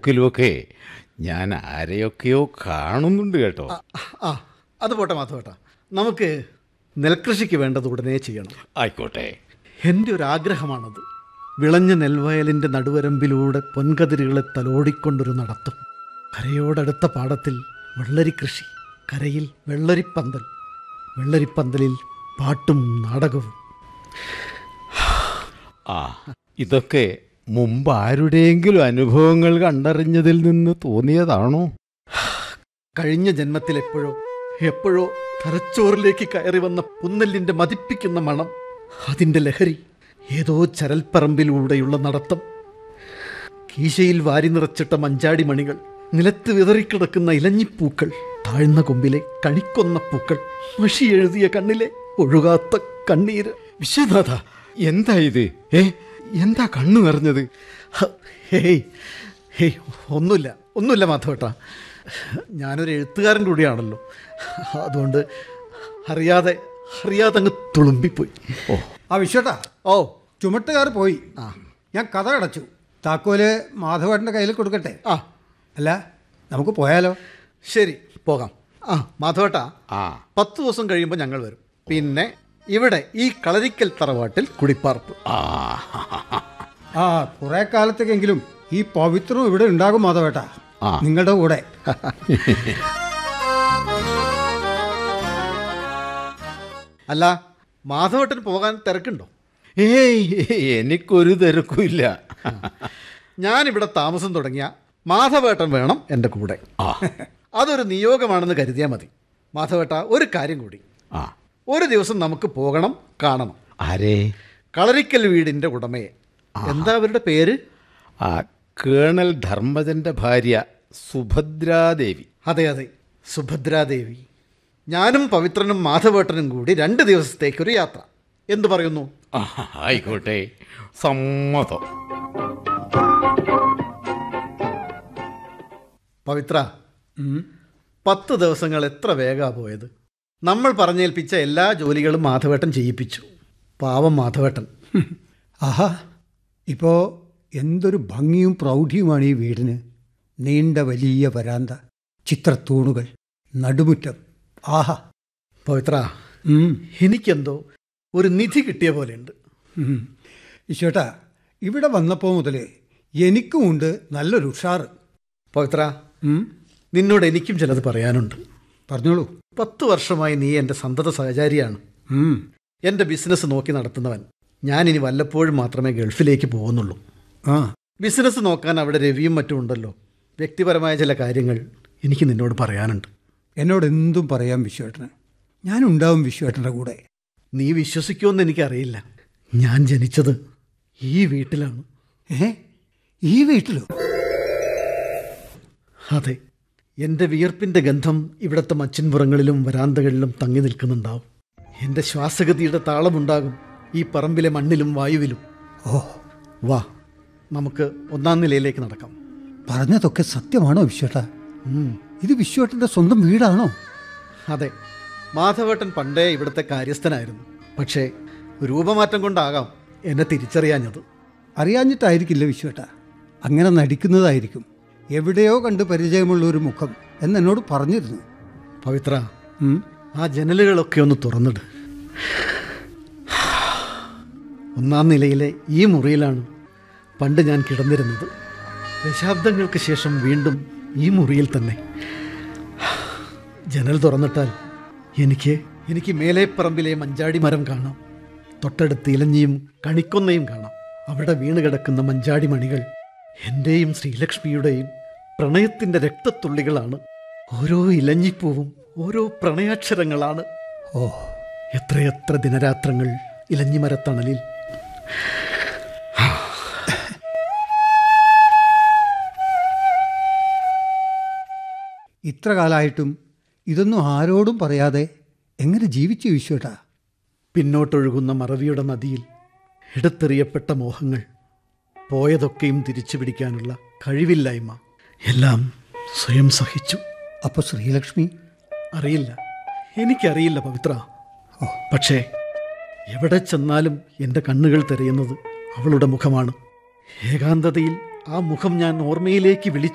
പോക്കിലുമൊക്കെ ഞാൻ ആരെയൊക്കെയോ കാണുന്നുണ്ട് കേട്ടോ ആ അത് പോട്ടെ മാധവേട്ട നമുക്ക് നെൽകൃഷിക്ക് വേണ്ടത് ഉടനെ ചെയ്യണം ആയിക്കോട്ടെ എൻ്റെ ഒരു ആഗ്രഹമാണത് വിളഞ്ഞ നെൽവയലിൻ്റെ നടുവരമ്പിലൂടെ പൊൻകതിരുകളെ തലോടിക്കൊണ്ടൊരു നടത്തം കരയോടടുത്ത പാടത്തിൽ വെള്ളരിക്കൃഷി കരയിൽ വെള്ളരിപ്പന്തൽ വെള്ളരിപ്പന്തലിൽ പാട്ടും നാടകവും ആ ഇതൊക്കെ മുമ്പ് ആരുടെയെങ്കിലും അനുഭവങ്ങൾ കണ്ടറിഞ്ഞതിൽ നിന്ന് തോന്നിയതാണോ കഴിഞ്ഞ ജന്മത്തിൽ എപ്പോഴോ എപ്പോഴോ തലച്ചോറിലേക്ക് കയറി വന്ന പുന്നല്ലിൻ്റെ മതിപ്പിക്കുന്ന മണം അതിൻ്റെ ലഹരി ഏതോ ചരൽപ്പറമ്പിലൂടെയുള്ള നടത്തം കീശയിൽ വാരി നിറച്ചിട്ട മഞ്ചാടി മണികൾ നിലത്ത് വിതറിക്കിടക്കുന്ന ഇലഞ്ഞിപ്പൂക്കൾ താഴ്ന്ന കൊമ്പിലെ കണിക്കൊന്ന പൂക്കൾ മഷി എഴുതിയ കണ്ണിലെ ഒഴുകാത്ത കണ്ണീര് വിശ്വനാഥ എന്താ ഇത് ഏ എന്താ കണ്ണു നിറഞ്ഞത് ഹ, ഹേയ് ഹേയ് ഒന്നുമില്ല ഒന്നുമില്ല മാധവേട്ട ഞാനൊരു എഴുത്തുകാരൻ കൂടിയാണല്ലോ അതുകൊണ്ട് അറിയാതെ അറിയാതെ അങ്ങ് തുളുമ്പിപ്പോയി ഓ ആ വിശ്വട്ടാ ഓ ചുമട്ടുകാർ പോയി ആ. ഞാൻ കഥ അടച്ചു താക്കോല് മാധവേട്ടൻ്റെ കയ്യിൽ കൊടുക്കട്ടെ ആ അല്ല നമുക്ക് പോയാലോ ശരി പോകാം ആ മാധവേട്ട ആ പത്ത് ദിവസം കഴിയുമ്പോൾ ഞങ്ങൾ വരും പിന്നെ ഇവിടെ ഈ കളരിക്കൽ തറവാട്ടിൽ കുടിപ്പാർപ്പ് ആ ആ കുറെ കാലത്തേക്കെങ്കിലും ഈ പവിത്രവും ഇവിടെ ഉണ്ടാകും മാധവേട്ട ആ. നിങ്ങളുടെ കൂടെ അല്ല മാധവേട്ടന് പോകാൻ തിരക്കുണ്ടോ ഏയ് എനിക്കൊരു തിരക്കുമില്ല ഞാനിവിടെ താമസം തുടങ്ങിയ മാധവേട്ടൻ വേണം എൻ്റെ കൂടെ ആ അതൊരു നിയോഗമാണെന്ന് കരുതിയാൽ മതി മാധവേട്ട ഒരു കാര്യം കൂടി ആ ഒരു ദിവസം നമുക്ക് പോകണം കാണണം ആരേ കളരിക്കൽ വീടിൻ്റെ ഉടമയെ എന്താ അവരുടെ പേര് ആ കേണൽ ധർമ്മജന്റെ ഭാര്യ സുഭദ്രാദേവി അതെ അതെ സുഭദ്രാദേവി ഞാനും പവിത്രനും മാധവേട്ടനും കൂടി രണ്ട് ദിവസത്തേക്കൊരു യാത്ര എന്തു പറയുന്നു ആ, ആയിക്കോട്ടെ സമ്മതം പവിത്ര പത്ത് ദിവസങ്ങൾ എത്ര വേഗാ പോയത് നമ്മൾ പറഞ്ഞേൽപ്പിച്ച എല്ലാ ജോലികളും മാധവേട്ടൻ ചെയ്യിപ്പിച്ചു പാവം മാധവേട്ടൻ ആഹാ ഇപ്പോൾ എന്തൊരു ഭംഗിയും പ്രൗഢിയുമാണ് ഈ വീടിന് നീണ്ട വലിയ വരാന്ത ചിത്രത്തൂണുകൾ നടുമുറ്റം ആഹാ പവിത്ര ഉം, എനിക്കെന്തോ ഒരു നിധി കിട്ടിയ പോലെയുണ്ട് ഉം. ഈശ്വേട്ടാ ഇവിടെ വന്നപ്പോൾ മുതൽ എനിക്കുമുണ്ട് നല്ലൊരു ഉഷാറ് പവിത്ര ഉം, നിന്നോട് എനിക്കും ചിലത് പറയാനുണ്ട് പറഞ്ഞോളൂ പത്ത് വർഷമായി നീ എൻ്റെ സന്തത സഹചാരിയാണ് ഉം, എൻ്റെ ബിസിനസ് നോക്കി നടത്തുന്നവൻ ഞാനിനി വല്ലപ്പോഴും മാത്രമേ ഗൾഫിലേക്ക് പോകുന്നുള്ളൂ ആ ബിസിനസ് നോക്കാൻ അവിടെ രവിയും മറ്റും ഉണ്ടല്ലോ വ്യക്തിപരമായ ചില കാര്യങ്ങൾ എനിക്ക് നിന്നോട് പറയാനുണ്ട് എന്നോട് എന്തും പറയാം വിശ്വേട്ടന് ഞാനുണ്ടാവും വിശ്വേട്ടൻ്റെ കൂടെ നീ വിശ്വസിക്കുമെന്ന് എനിക്കറിയില്ല ഞാൻ ജനിച്ചത് ഈ വീട്ടിലാണ് ഏ ഈ വീട്ടിലോ അതെ എൻ്റെ വിയർപ്പിൻ്റെ ഗന്ധം ഇവിടുത്തെ മച്ചിൻപുറങ്ങളിലും വരാന്തകളിലും തങ്ങി നിൽക്കുന്നുണ്ടാവും എൻ്റെ ശ്വാസഗതിയുടെ താളമുണ്ടാകും ഈ പറമ്പിലെ മണ്ണിലും വായുവിലും ഓ വാ നമുക്ക് ഒന്നാം നിലയിലേക്ക് നടക്കാം പറഞ്ഞതൊക്കെ സത്യമാണോ വിശ്വേട്ട ഉം, ഇത് വിശ്വേട്ടൻ്റെ സ്വന്തം വീടാണോ അതെ മാധവേട്ടൻ പണ്ടേ ഇവിടുത്തെ കാര്യസ്ഥനായിരുന്നു പക്ഷേ രൂപമാറ്റം കൊണ്ടാകാം എന്നെ തിരിച്ചറിയാഞ്ഞത് അറിയാഞ്ഞിട്ടായിരിക്കില്ല വിശ്വേട്ട അങ്ങനെ നടിക്കുന്നതായിരിക്കും എവിടെയോ കണ്ട് പരിചയമുള്ള ഒരു മുഖം എന്നെന്നോട് പറഞ്ഞിരുന്നു പവിത്ര ഉം, ആ ജനലുകളൊക്കെ ഒന്ന് തുറന്നിട് ഒന്നാം നിലയിലെ ഈ മുറിയിലാണ് പണ്ട് ഞാൻ കിടന്നിരുന്നത് ദശാബ്ദങ്ങൾക്ക് ശേഷം വീണ്ടും ഈ മുറിയിൽ തന്നെ ജനൽ തുറന്നിട്ടാൽ എനിക്ക് എനിക്ക് മേലേപ്പറമ്പിലെ മഞ്ചാടി മരം കാണാം തൊട്ടടുത്ത് ഇലഞ്ഞിയും കണിക്കൊന്നയും കാണാം അവിടെ വീണ് കിടക്കുന്ന മഞ്ചാടി മണികൾ എൻ്റെയും ശ്രീലക്ഷ്മിയുടെയും പ്രണയത്തിൻ്റെ രക്തത്തുള്ളികളാണ് ഓരോ ഇലഞ്ഞിപ്പൂവും ഓരോ പ്രണയാക്ഷരങ്ങളാണ് ഓ എത്രയെത്ര ദിനരാത്രങ്ങൾ ഇലഞ്ഞിമരത്തണലിൽ ഇത്ര കാലമായിട്ടും ഇതൊന്നും ആരോടും പറയാതെ എങ്ങനെ ജീവിച്ചു വിശ്വേട്ടാ പിന്നോട്ടൊഴുകുന്ന മറവിയുടെ നദിയിൽ എടുത്തെറിയപ്പെട്ട മോഹങ്ങൾ പോയതൊക്കെയും തിരിച്ചു പിടിക്കാനുള്ള കഴിവില്ലായ്മ എല്ലാം സ്വയം സഹിച്ചു അപ്പോൾ ശ്രീലക്ഷ്മി അറിയില്ല എനിക്കറിയില്ല പവിത്ര പക്ഷേ എവിടെ ചെന്നാലും എൻ്റെ കണ്ണുകൾ തിരയുന്നത് അവളുടെ മുഖമാണ് ഏകാന്തതയിൽ ആ മുഖം ഞാൻ ഓർമ്മയിലേക്ക് വിളിച്ചു